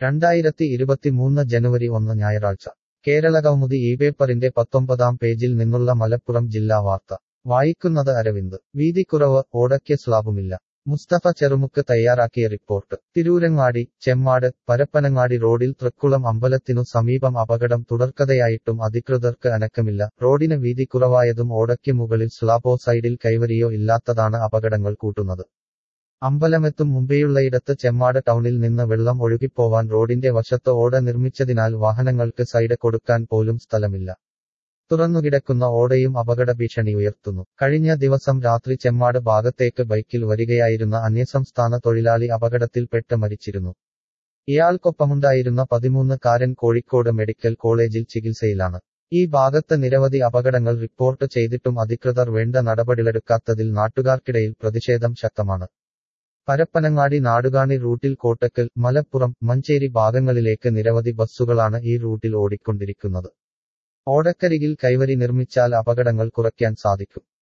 രണ്ടായിരത്തി ഇരുപത്തിമൂന്ന് ജനുവരി ഒന്ന് ഞായറാഴ്ച കേരള കൗമുദി ഈ പേപ്പറിന്റെ പത്തൊമ്പതാം പേജിൽ നിന്നുള്ള മലപ്പുറം ജില്ലാ വാർത്ത വായിക്കുന്നത് അരവിന്ദ് വീതിക്കുറവ് ഓടയ്ക്ക് സ്ലാബുമില്ല മുസ്തഫ ചെറുമുക്ക് തയ്യാറാക്കിയ റിപ്പോർട്ട് തിരൂരങ്ങാടി ചെമ്മാട് പരപ്പനങ്ങാടി റോഡിൽ തൃക്കുളം അമ്പലത്തിനു സമീപം അപകടം തുടർക്കഥയായിട്ടും അധികൃതർക്ക് അനക്കമില്ല റോഡിന് വീതി കുറവായതും ഓടയ്ക്ക് മുകളിൽ സ്ലാബോ സൈഡിൽ കൈവരിയോ ഇല്ലാത്തതാണ് അപകടങ്ങൾ കൂട്ടുന്നത് അമ്പലമെത്തും മുമ്പേയുള്ളയിടത്ത് ചെമ്മാട് ടൗണിൽ നിന്ന് വെള്ളം ഒഴുകിപ്പോവാൻ റോഡിന്റെ വശത്ത് ഓട നിർമ്മിച്ചതിനാൽ വാഹനങ്ങൾക്ക് സൈഡ് കൊടുക്കാൻ പോലും സ്ഥലമില്ല തുറന്നുകിടക്കുന്ന ഓടയും അപകട ഭീഷണി ഉയർത്തുന്നു കഴിഞ്ഞ ദിവസം രാത്രി ചെമ്മാട് ഭാഗത്തേക്ക് ബൈക്കിൽ വരികയായിരുന്ന അന്യസംസ്ഥാന തൊഴിലാളി അപകടത്തിൽപ്പെട്ട് മരിച്ചിരുന്നു ഇയാൾക്കൊപ്പമുണ്ടായിരുന്ന പതിമൂന്നുകാരൻ കോഴിക്കോട് മെഡിക്കൽ കോളേജിൽ ചികിത്സയിലാണ് ഈ ഭാഗത്ത് നിരവധി അപകടങ്ങൾ റിപ്പോർട്ട് ചെയ്തിട്ടും അധികൃതർ വേണ്ട നടപടികളെടുക്കാത്തതിൽ നാട്ടുകാർക്കിടയിൽ പ്രതിഷേധം ശക്തമാണ് പരപ്പനങ്ങാടി നാടുകാണി റൂട്ടിൽ കോട്ടക്കൽ മലപ്പുറം മഞ്ചേരി ഭാഗങ്ങളിലേക്ക് നിരവധി ബസ്സുകളാണ് ഈ റൂട്ടിൽ ഓടിക്കൊണ്ടിരിക്കുന്നത് ഓടക്കരികിൽ കൈവരി നിർമ്മിച്ചാൽ അപകടങ്ങൾ കുറയ്ക്കാൻ സാധിക്കും